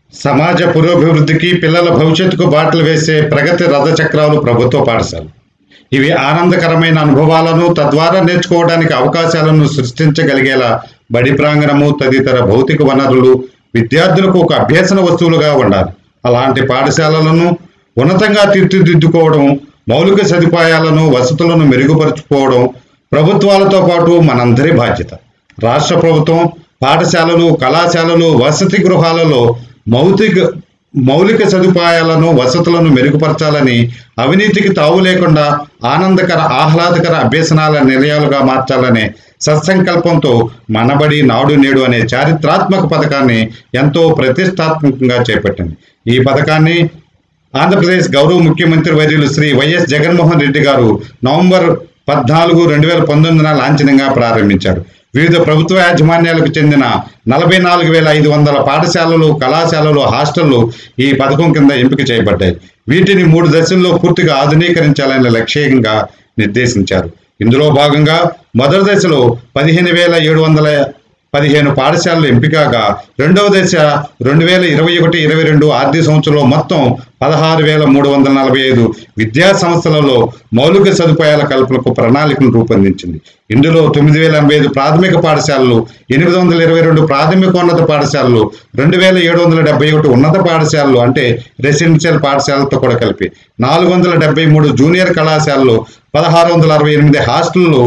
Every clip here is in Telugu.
సమాజ పురోభివృద్ధికి పిల్లల భవిష్యత్తుకు బాటలు వేసే ప్రగతి రథచక్రాలు ప్రభుత్వ పాఠశాలలు ఇవి ఆనందకరమైన అనుభవాలను తద్వారా నేర్చుకోవడానికి అవకాశాలను సృష్టించగలిగేలా బడి ప్రాంగణము తదితర భౌతిక వనరులు విద్యార్థులకు ఒక అభ్యసన వస్తువులుగా ఉండాలి అలాంటి పాఠశాలలను ఉన్నతంగా తీర్చిదిద్దుకోవడం మౌలిక సదుపాయాలను వసతులను మెరుగుపరుచుకోవడం ప్రభుత్వాలతో పాటు మనందరి బాధ్యత రాష్ట్ర ప్రభుత్వం పాఠశాలలు కళాశాలలు వసతి గృహాలలో మౌలిక మౌలిక సదుపాయాలను వసతులను మెరుగుపరచాలని అవినీతికి తావు లేకుండా ఆనందకర ఆహ్లాదకర అభ్యసనాల నిలయాలుగా మార్చాలనే సత్సంకల్పంతో మనబడి నాడు నేడు అనే చారిత్రాత్మక పథకాన్ని ఎంతో ప్రతిష్టాత్మకంగా చేపట్టింది ఈ పథకాన్ని ఆంధ్రప్రదేశ్ గౌరవ ముఖ్యమంత్రి వర్యులు శ్రీ వైఎస్ జగన్మోహన్ రెడ్డి గారు నవంబర్ పద్నాలుగు రెండు వేల పంతొమ్మిదిన లాంఛనంగా ప్రారంభించారు వివిధ ప్రభుత్వ యాజమాన్యాలకు చెందిన నలభై నాలుగు వేల ఐదు వందల పాఠశాలలు కళాశాలలు హాస్టళ్లు ఈ పథకం కింద ఎంపిక చేయబడ్డాయి వీటిని మూడు దశల్లో పూర్తిగా ఆధునీకరించాలనే లక్ష్యంగా నిర్దేశించారు ఇందులో భాగంగా మొదటి దశలో పదిహేను వేల ఏడు వందల పదిహేను పాఠశాలలు ఎంపికగా రెండవ దశ రెండు వేల ఇరవై ఒకటి ఇరవై రెండు ఆర్థిక సంవత్సరంలో మొత్తం పదహారు వేల మూడు వందల నలభై ఐదు విద్యా సంస్థలలో మౌలిక సదుపాయాల కల్పనకు ప్రణాళికను రూపొందించింది ఇందులో తొమ్మిది వేల ఎనభై ఐదు ప్రాథమిక పాఠశాలలు ఎనిమిది వందల ఇరవై రెండు ప్రాథమికోన్నత పాఠశాలలు రెండు వేల ఏడు వందల డెబ్బై ఒకటి ఉన్నత పాఠశాలలు అంటే రెసిడెన్షియల్ పాఠశాలతో కూడా కలిపి నాలుగు వందల డెబ్బై మూడు జూనియర్ కళాశాలలు పదహారు వందల అరవై ఎనిమిది హాస్టళ్లు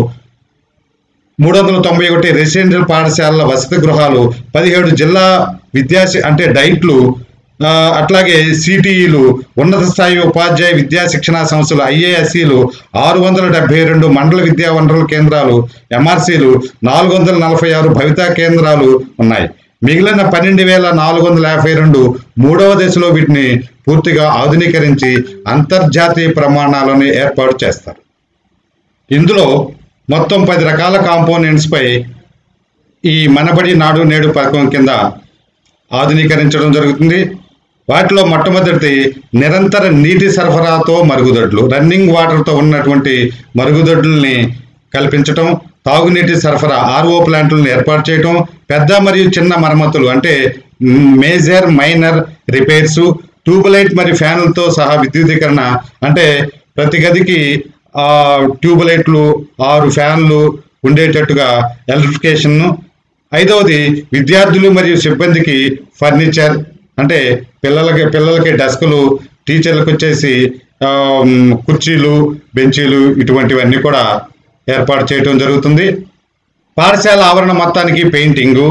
మూడు వందల తొంభై ఒకటి రెసిడెన్షియల్ పాఠశాలల వసతి గృహాలు పదిహేడు జిల్లా విద్యా అంటే డైట్లు ఆ, అట్లాగే సిటిఈలు ఉన్నత స్థాయి ఉపాధ్యాయ విద్యా శిక్షణా సంస్థలు ఐఏఎస్సీలు ఆరు వందల డెబ్బై రెండు మండల విద్యా వనరుల కేంద్రాలు ఎంఆర్సీలు నాలుగు వందల నలభై ఆరు భవితా కేంద్రాలు ఉన్నాయి మిగిలిన పన్నెండు వేల నాలుగు వందల యాభై రెండు మూడవ దశలో వీటిని పూర్తిగా ఆధునీకరించి అంతర్జాతీయ ప్రమాణాలను ఏర్పాటు చేస్తారు ఇందులో మొత్తం పది రకాల కాంపోనెంట్స్ పై ఈ మనబడి నాడు నేడు పథకం కింద ఆధునీకరించడం జరుగుతుంది వాటిలో మొట్టమొదటి నిరంతర నీటి సరఫరాతో మరుగుదొడ్లు రన్నింగ్ వాటర్తో ఉన్నటువంటి మరుగుదొడ్లని కల్పించటం తాగునీటి సరఫరా ఆర్ఓ ప్లాంట్లను ఏర్పాటు చేయటం పెద్ద మరియు చిన్న మరమ్మతులు అంటే మేజర్ మైనర్ రిపేర్స్ ట్యూబ్లైట్ మరియు ఫ్యాన్లతో సహా విద్యుదీకరణ అంటే ప్రతి గదికి ఆ ట్యూబ్లైట్లు ఆరు ఫ్యాన్లు ఉండేటట్టుగా ఎలక్ట్రిఫికేషన్ ఐదవది విద్యార్థులు మరియు సిబ్బందికి ఫర్నిచర్ అంటే పిల్లలకి పిల్లలకి డెస్కులు టీచర్లకు వచ్చేసి ఆ, మ్, కుర్చీలు బెంచీలు ఇటువంటివన్నీ కూడా ఏర్పాటు చేయడం జరుగుతుంది పాఠశాల ఆవరణ మొత్తానికి పెయింటింగు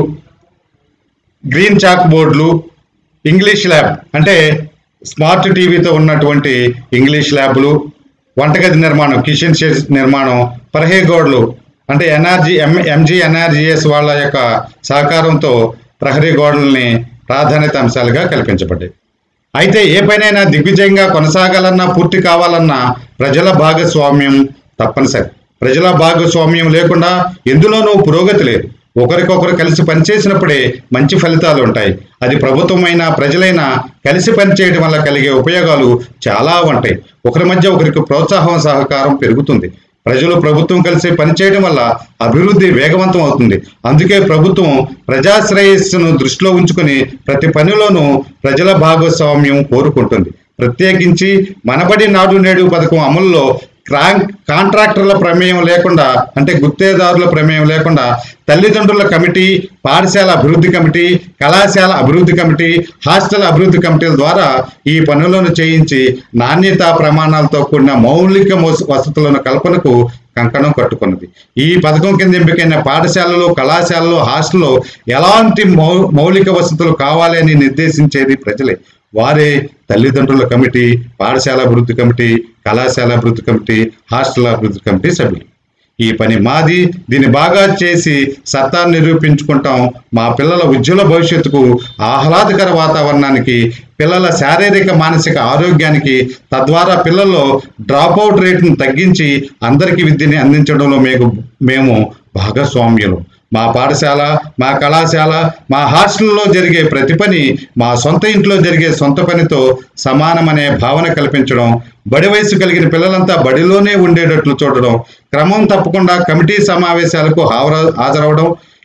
గ్రీన్ చాక్ బోర్డులు ఇంగ్లీష్ ల్యాబ్ అంటే స్మార్ట్ టీవీతో ఉన్నటువంటి ఇంగ్లీష్ ల్యాబ్లు వంటగది నిర్మాణం కిచెన్ షెడ్స్ నిర్మాణం పరహే గోడలు అంటే ఎన్ఆర్జీ ఎం ఎంజీ ఎన్ఆర్జీఎస్ వాళ్ళ యొక్క సహకారంతో ప్రహరీ గోడల్ని ప్రాధాన్యత అంశాలుగా కల్పించబడ్డాయి అయితే ఏ పనైనా దిగ్విజయంగా కొనసాగాలన్నా పూర్తి కావాలన్నా ప్రజల భాగస్వామ్యం తప్పనిసరి ప్రజల భాగస్వామ్యం లేకుండా ఎందులోనూ పురోగతి లేదు ఒకరికొకరు కలిసి పనిచేసినప్పుడే మంచి ఫలితాలు ఉంటాయి అది ప్రభుత్వమైనా ప్రజలైనా కలిసి పనిచేయడం వల్ల కలిగే ఉపయోగాలు చాలా ఉంటాయి ఒకరి మధ్య ఒకరికి ప్రోత్సాహం సహకారం పెరుగుతుంది ప్రజలు ప్రభుత్వం కలిసి పనిచేయడం వల్ల అభివృద్ధి వేగవంతం అవుతుంది అందుకే ప్రభుత్వం ప్రజాశ్రేయస్సును దృష్టిలో ఉంచుకుని ప్రతి పనిలోనూ ప్రజల భాగస్వామ్యం కోరుకుంటుంది ప్రత్యేకించి మనబడి నాడు నేడు పథకం అమలులో క్రాంక్ కాంట్రాక్టర్ల ప్రమేయం లేకుండా అంటే గుత్తేదారుల ప్రమేయం లేకుండా తల్లిదండ్రుల కమిటీ పాఠశాల అభివృద్ధి కమిటీ కళాశాల అభివృద్ధి కమిటీ హాస్టల్ అభివృద్ధి కమిటీల ద్వారా ఈ పనులను చేయించి నాణ్యతా ప్రమాణాలతో కూడిన మౌలిక మోస- వసతులను కల్పనకు కంకణం కట్టుకున్నది ఈ పథకం కింద ఎంపికైన పాఠశాలలు కళాశాలలు హాస్టల్లో ఎలాంటి మౌ మౌలిక వసతులు కావాలి అని నిర్దేశించేది ప్రజలే వారే తల్లిదండ్రుల కమిటీ పాఠశాల అభివృద్ధి కమిటీ కళాశాల అభివృద్ధి కమిటీ హాస్టల్ అభివృద్ధి కమిటీ సభ్యులు ఈ పని మాది దీన్ని బాగా చేసి సత్తా నిరూపించుకుంటాం మా పిల్లల ఉజ్వల భవిష్యత్తుకు ఆహ్లాదకర వాతావరణానికి పిల్లల శారీరక మానసిక ఆరోగ్యానికి తద్వారా పిల్లల్లో డ్రాప్ అవుట్ రేటును తగ్గించి అందరికీ విద్యని అందించడంలో మేము మేము భాగస్వామ్యులు మా పాఠశాల మా కళాశాల మా హాస్టల్లో జరిగే ప్రతి పని మా సొంత ఇంట్లో జరిగే సొంత పనితో సమానమనే భావన కల్పించడం బడి వయసు కలిగిన పిల్లలంతా బడిలోనే ఉండేటట్లు చూడడం క్రమం తప్పకుండా కమిటీ సమావేశాలకు హావర హాజరవడం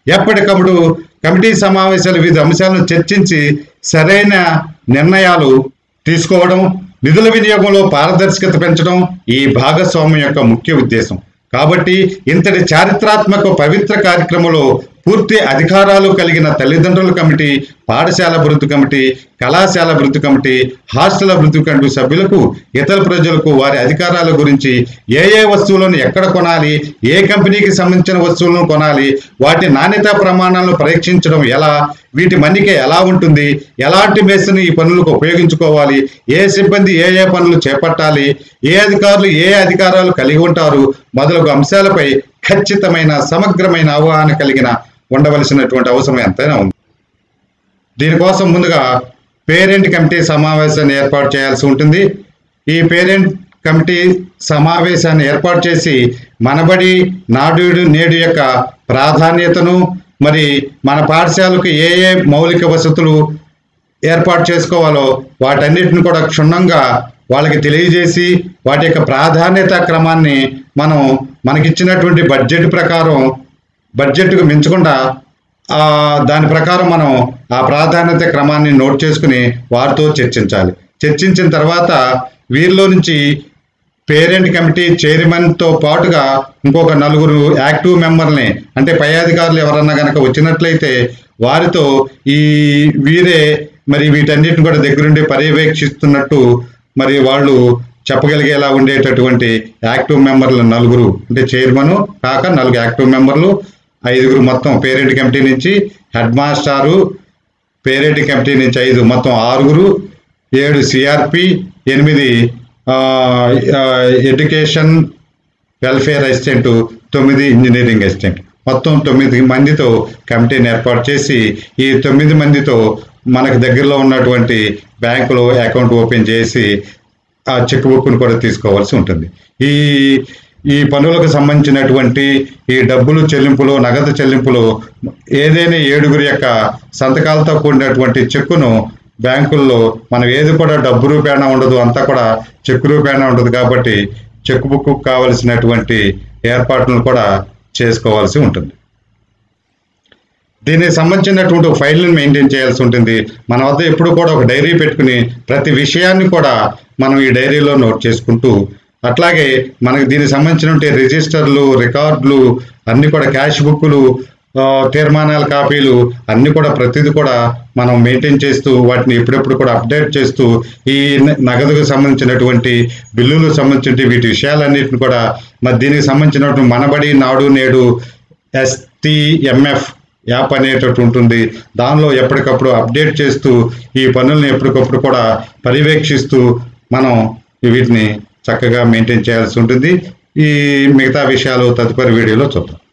ఎప్పటికప్పుడు కమిటీ సమావేశాలు వివిధ అంశాలను చర్చించి సరైన నిర్ణయాలు తీసుకోవడం నిధుల వినియోగంలో పారదర్శకత పెంచడం ఈ భాగస్వామ్యం యొక్క ముఖ్య ఉద్దేశం కాబట్టి ఇంతటి చారిత్రాత్మక పవిత్ర కార్యక్రమంలో పూర్తి అధికారాలు కలిగిన తల్లిదండ్రుల కమిటీ పాఠశాల అభివృద్ధి కమిటీ కళాశాల అభివృద్ధి కమిటీ హాస్టల్ అభివృద్ధి కమిటీ సభ్యులకు ఇతర ప్రజలకు వారి అధికారాల గురించి ఏ ఏ వస్తువులను ఎక్కడ కొనాలి ఏ కంపెనీకి సంబంధించిన వస్తువులను కొనాలి వాటి నాణ్యతా ప్రమాణాలను పరీక్షించడం ఎలా వీటి మన్నిక ఎలా ఉంటుంది ఎలాంటి మేస్త్రిని ఈ పనులకు ఉపయోగించుకోవాలి ఏ సిబ్బంది ఏ ఏ పనులు చేపట్టాలి ఏ అధికారులు ఏ అధికారాలు కలిగి ఉంటారు మొదలగు అంశాలపై ఖచ్చితమైన సమగ్రమైన అవగాహన కలిగిన ఉండవలసినటువంటి అవసరం ఎంతైనా ఉంది దీనికోసం ముందుగా పేరెంట్ కమిటీ సమావేశాన్ని ఏర్పాటు చేయాల్సి ఉంటుంది ఈ పేరెంట్ కమిటీ సమావేశాన్ని ఏర్పాటు చేసి మనబడి నాడు నేడు యొక్క ప్రాధాన్యతను మరి మన పాఠశాలకు ఏ ఏ మౌలిక వసతులు ఏర్పాటు చేసుకోవాలో వాటన్నిటిని కూడా క్షుణ్ణంగా వాళ్ళకి తెలియజేసి వాటి యొక్క ప్రాధాన్యత క్రమాన్ని మనం మనకిచ్చినటువంటి బడ్జెట్ ప్రకారం బడ్జెట్కు మించకుండా ఆ, దాని ప్రకారం మనం ఆ ప్రాధాన్యత క్రమాన్ని నోట్ చేసుకుని వారితో చర్చించాలి చర్చించిన తర్వాత వీరిలో నుంచి పేరెంట్ కమిటీ చైర్మన్తో పాటుగా ఇంకొక నలుగురు యాక్టివ్ మెంబర్ని అంటే పై అధికారులు ఎవరన్నా కనుక వచ్చినట్లయితే వారితో ఈ వీరే మరి వీటన్నిటిని కూడా దగ్గరుండి పర్యవేక్షిస్తున్నట్టు మరి వాళ్ళు చెప్పగలిగేలా ఉండేటటువంటి యాక్టివ్ మెంబర్లు నలుగురు అంటే చైర్మన్ కాక నలుగురు యాక్టివ్ మెంబర్లు ఐదుగురు మొత్తం పేరెంట్ కమిటీ నుంచి హెడ్ మాస్టారు పేరెంట్ కమిటీ నుంచి ఐదు మొత్తం ఆరుగురు ఏడు సిఆర్పి ఎనిమిది ఆ, ఆ, ఎడ్యుకేషన్ వెల్ఫేర్ అసిస్టెంట్ తొమ్మిది ఇంజనీరింగ్ అసిస్టెంట్ మొత్తం తొమ్మిది మందితో కమిటీని ఏర్పాటు చేసి ఈ తొమ్మిది మందితో మనకు దగ్గరలో ఉన్నటువంటి బ్యాంకులో అకౌంట్ ఓపెన్ చేసి ఆ చెక్ బుక్ను కూడా తీసుకోవాల్సి ఉంటుంది ఈ ఈ పనులకు సంబంధించినటువంటి ఈ డబ్బులు చెల్లింపులు నగదు చెల్లింపులు ఏదైనా ఏడుగురి యొక్క సంతకాలతో కూడినటువంటి చెక్కును బ్యాంకుల్లో మనం ఏది కూడా డబ్బు రూపేణా ఉండదు అంతా కూడా చెక్ రూపేణా ఉండదు కాబట్టి చెక్ బుక్ కావలసినటువంటి ఏర్పాట్లను కూడా చేసుకోవాల్సి ఉంటుంది దీనికి సంబంధించినటువంటి ఒక ఫైల్ని మెయింటైన్ చేయాల్సి ఉంటుంది మన వద్ద ఎప్పుడు కూడా ఒక డైరీ పెట్టుకుని ప్రతి విషయాన్ని కూడా మనం ఈ డైరీలో నోట్ చేసుకుంటూ అట్లాగే మనకి దీనికి సంబంధించినటువంటి రిజిస్టర్లు రికార్డులు అన్ని కూడా క్యాష్ బుక్లు ఆ, తీర్మానాల కాపీలు అన్ని కూడా ప్రతిదీ కూడా మనం మెయింటైన్ చేస్తూ వాటిని ఎప్పుడెప్పుడు కూడా అప్డేట్ చేస్తూ ఈ న- నగదుకు సంబంధించినటువంటి బిల్లులకు సంబంధించిన వీటి విషయాలన్నింటిని కూడా మరి దీనికి సంబంధించినటువంటి మనబడి నాడు నేడు ఎస్టీఎంఎఫ్ యాప్ అనేటట్టు ఉంటుంది దానిలో ఎప్పటికప్పుడు అప్డేట్ చేస్తూ ఈ పనులను ఎప్పటికప్పుడు కూడా పర్యవేక్షిస్తూ మనం వీటిని చక్కగా మెయింటైన్ చేయాల్సి ఉంటుంది ఈ మిగతా విషయాలు తదుపరి వీడియోలో చూద్దాం